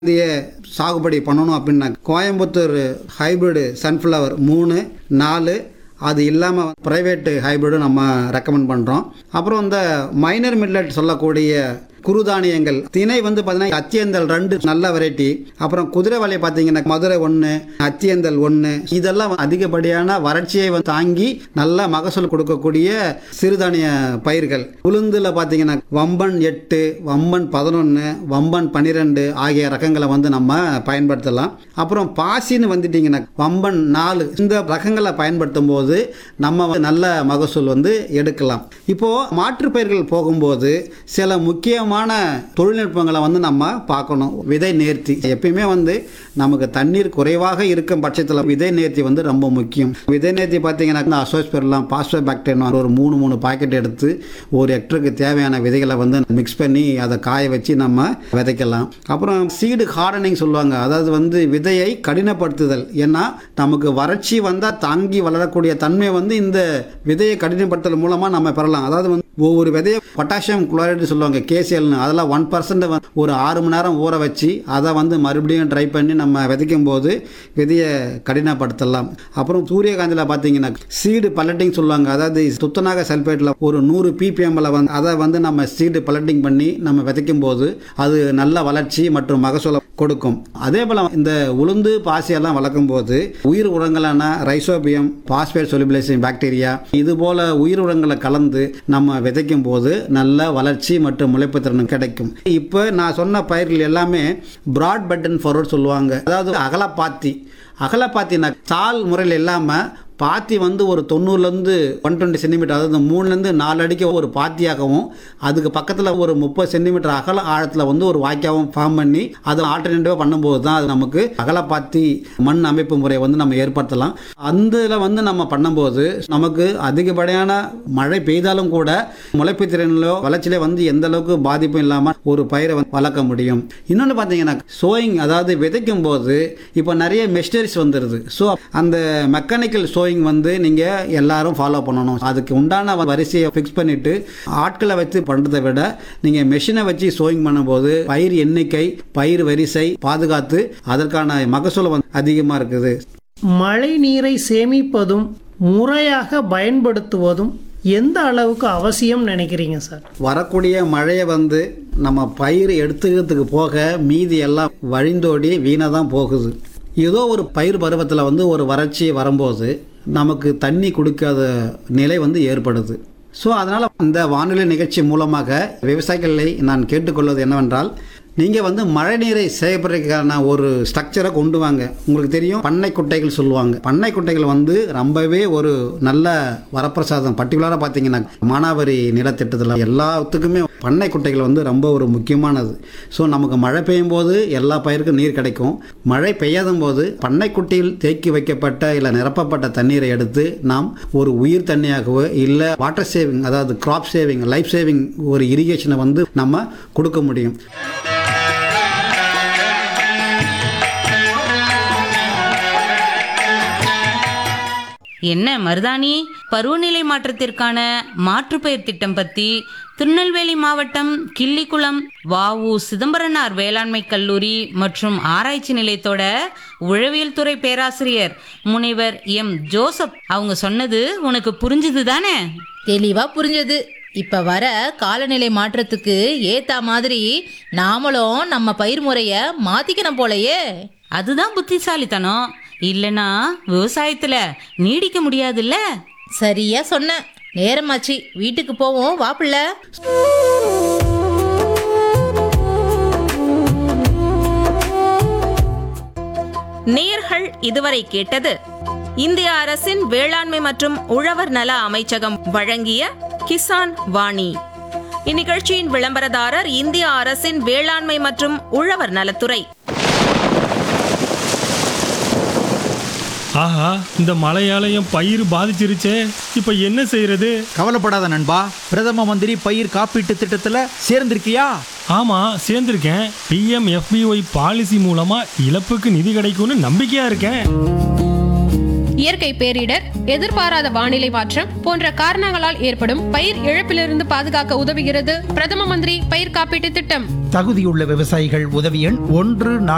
இந்திய சாகுபடி பண்ணணும் அப்படின்னா கோயம்புத்தூர் ஹைபிரிடு சன்ஃப்ளவர் மூணு நாலு அது இல்லாமல் ப்ரைவேட்டு ஹைபிரிடும் நம்ம ரெக்கமெண்ட் பண்ணுறோம் அப்புறம் இந்த மைனர் மில்லட் சொல்லக்கூடிய குறுதானியங்கள் திணை வந்து பார்த்தீங்கன்னா அத்தியந்தல் ரெண்டு நல்ல வெரைட்டி அப்புறம் குதிரைவாலி பார்த்தீங்கன்னா மதுரை ஒன்று அத்தியந்தல் ஒன்று இதெல்லாம் அதிகப்படியான வறட்சியை வந்து தாங்கி நல்ல மகசூல் கொடுக்கக்கூடிய சிறுதானிய பயிர்கள் உளுந்துல பார்த்தீங்கன்னா வம்பன் எட்டு வம்பன் பதினொன்று வம்பன் பன்னிரெண்டு ஆகிய ரகங்களை வந்து நம்ம பயன்படுத்தலாம் அப்புறம் பாசின்னு வந்துட்டீங்கன்னா வம்பன் நாலு இந்த ரகங்களை பயன்படுத்தும் போது நம்ம வந்து நல்ல மகசூல் வந்து எடுக்கலாம் இப்போ மாற்றுப் பயிர்கள் போகும்போது சில முக்கியமான தொழில்நுட்பங்களை வந்து நம்ம பார்க்கணும் விதை நேர்த்தி எப்பயுமே வந்து நமக்கு தண்ணீர் குறைவாக இருக்கும் பட்சத்தில் விதை நேர்த்தி வந்து ரொம்ப முக்கியம் விதை நேர்த்தி பார்த்தீங்கன்னா அசோஸ்பெரலாம் பாஸ்போ பாக்டீரியா ஒரு மூணு மூணு பாக்கெட் எடுத்து ஒரு ஹெக்டருக்கு தேவையான விதைகளை வந்து மிக்ஸ் பண்ணி அதை காய வச்சு நம்ம விதைக்கலாம் அப்புறம் சீடு ஹார்டனிங் சொல்லுவாங்க அதாவது வந்து விதையை கடினப்படுத்துதல் ஏன்னா நமக்கு வறட்சி வந்தால் தாங்கி வளரக்கூடிய தன்மை வந்து இந்த விதையை கடினப்படுத்துதல் மூலமாக நம்ம பெறலாம் அதாவது வந்து ஒவ்வொரு விதையை பொட்டாசியம் குளோரைடு சொல்லுவாங்க கேசியல்னு அதெல்லாம் ஒன் பர்சன்ட் ஒரு ஆறு மணி நேரம் ஊற வச்சு அதை வந்து மறுபடியும் ட்ரை பண்ணி நம்ம விதைக்கும் போது விதையை கடினப்படுத்தலாம் அப்புறம் சூரியகாந்தியில் பார்த்தீங்கன்னா சீடு பல்லட்டிங் சொல்லுவாங்க அதாவது துத்தநாக சல்பேட்டில் ஒரு நூறு பிபிஎம்மில் வந்து அதை வந்து நம்ம சீடு பல்லட்டிங் பண்ணி நம்ம விதைக்கும் போது அது நல்ல வளர்ச்சி மற்றும் மகசூலை கொடுக்கும் அதே போல் இந்த உளுந்து பாசியெல்லாம் வளர்க்கும் போது உயிர் உரங்களான ரைசோபியம் பாஸ்பேட் சொலிபிலேஷன் பாக்டீரியா இது போல உயிர் உரங்களை கலந்து நம்ம விதைக்கும் போது நல்ல வளர்ச்சி மற்றும் முளைப்பு திறன் கிடைக்கும் இப்போ நான் சொன்ன பயிர்கள் எல்லாமே பிராட் பட்டன் ஃபார்வர்ட் சொல்லுவாங்க அதாவது அகலப்பாத்தி அகலப்பாத்தினா தாள் முறையில் இல்லாமல் பாத்தி வந்து ஒரு தொண்ணூறுலேருந்து ஒன் டுவெண்ட்டி சென்டிமீட்டர் அதாவது மூணுலேருந்து நாலு அடிக்கு ஒரு பாத்தியாகவும் அதுக்கு பக்கத்தில் ஒரு முப்பது சென்டிமீட்டர் அகல ஆழத்தில் வந்து ஒரு வாய்க்காவும் ஃபார்ம் பண்ணி அதை ஆல்டர்னேட்டிவாக பண்ணும்போது தான் அது நமக்கு அகலப்பாத்தி மண் அமைப்பு முறையை வந்து நம்ம ஏற்படுத்தலாம் அந்த இதில் வந்து நம்ம பண்ணும்போது நமக்கு அதிகப்படியான மழை பெய்தாலும் கூட முளைப்பு திறனிலோ வளர்ச்சியிலே வந்து எந்த அளவுக்கு பாதிப்பும் இல்லாமல் ஒரு பயிரை வந்து வளர்க்க முடியும் இன்னொன்று பார்த்தீங்கன்னா சோயிங் அதாவது விதைக்கும் போது இப்போ நிறைய மெஷினரிஸ் வந்துடுது ஸோ அந்த மெக்கானிக்கல் சோயிங் வந்து நீங்கள் எல்லாரும் ஃபாலோ பண்ணணும் அதுக்கு உண்டான வரிசையை ஃபிக்ஸ் பண்ணிவிட்டு ஆட்களை வச்சு பண்ணுறதை விட நீங்கள் மெஷினை வச்சு சோயிங் பண்ணும்போது பயிர் எண்ணிக்கை பயிர் வரிசை பாதுகாத்து அதற்கான மகசூல் வந்து அதிகமாக இருக்குது மழை நீரை சேமிப்பதும் முறையாக பயன்படுத்துவதும் எந்த அளவுக்கு அவசியம் நினைக்கிறீங்க சார் வரக்கூடிய மழையை வந்து நம்ம பயிர் எடுத்துக்கிறதுக்கு போக மீதி எல்லாம் வழிந்தோடி வீணாக தான் போகுது ஏதோ ஒரு பயிர் பருவத்தில் வந்து ஒரு வறட்சி வரும்போது நமக்கு தண்ணி கொடுக்காத நிலை வந்து ஏற்படுது ஸோ அதனால் இந்த வானிலை நிகழ்ச்சி மூலமாக விவசாயிகளை நான் கேட்டுக்கொள்வது என்னவென்றால் நீங்கள் வந்து மழை நீரை சேகரிக்கிறதுக்கான ஒரு ஸ்ட்ரக்சரை கொண்டு வாங்க உங்களுக்கு தெரியும் பண்ணை குட்டைகள் சொல்லுவாங்க பண்ணை குட்டைகள் வந்து ரொம்பவே ஒரு நல்ல வரப்பிரசாதம் பர்டிகுலராக பார்த்தீங்கன்னா மானாவாரி நிலத்திட்டத்தில் எல்லாத்துக்குமே பண்ணை குட்டைகள் வந்து ரொம்ப ஒரு முக்கியமானது ஸோ நமக்கு மழை பெய்யும் போது எல்லா பயிருக்கும் நீர் கிடைக்கும் மழை பெய்யாத போது பண்ணை குட்டையில் தேக்கி வைக்கப்பட்ட இல்லை நிரப்பப்பட்ட தண்ணீரை எடுத்து நாம் ஒரு உயிர் தண்ணியாகவோ இல்லை வாட்டர் சேவிங் அதாவது கிராப் சேவிங் லைஃப் சேவிங் ஒரு இரிகேஷனை வந்து நம்ம கொடுக்க முடியும் என்ன மருதாணி பருவநிலை மாற்றத்திற்கான மாற்றுப்பயிர் திட்டம் பத்தி திருநெல்வேலி மாவட்டம் கிள்ளிக்குளம் வாவு சிதம்பரனார் வேளாண்மை கல்லூரி மற்றும் ஆராய்ச்சி நிலையத்தோட உழவியல் துறை பேராசிரியர் முனைவர் எம் ஜோசப் அவங்க சொன்னது உனக்கு புரிஞ்சுது தானே தெளிவா புரிஞ்சது இப்ப வர காலநிலை மாற்றத்துக்கு ஏத்தா மாதிரி நாமளும் நம்ம பயிர் முறைய மாத்திக்கணும் போலயே அதுதான் புத்திசாலித்தனம் இல்லனா விவசாயத்துல நீடிக்க முடியாதுல்ல சரியா சொன்ன நேரமாச்சு வீட்டுக்கு போவோம் வாப்புள்ள நேர்கள் இதுவரை கேட்டது இந்திய அரசின் வேளாண்மை மற்றும் உழவர் நல அமைச்சகம் வழங்கிய கிசான் வாணி இந்நிகழ்ச்சியின் விளம்பரதாரர் இந்திய அரசின் வேளாண்மை மற்றும் உழவர் நலத்துறை ஆஹா இந்த மழையால என் பயிர் பாதிச்சிருச்சே இப்போ என்ன செய்யறது கவலைப்படாத நண்பா பிரதம மந்திரி பயிர் காப்பீட்டு திட்டத்துல சேர்ந்திருக்கியா ஆமா சேர்ந்திருக்கேன் பிஎம் எஃபிஒய் பாலிசி மூலமா இழப்புக்கு நிதி கிடைக்கும்னு நம்பிக்கையா இருக்கேன் இயற்கை பேரிடர் எதிர்பாராத வானிலை மாற்றம் போன்ற காரணங்களால் ஏற்படும் பயிர் இழப்பிலிருந்து பாதுகாக்க உதவுகிறது பிரதம மந்திரி பயிர் காப்பீட்டு திட்டம் தகுதியுள்ள விவசாயிகள் உதவி எண் ஒன்று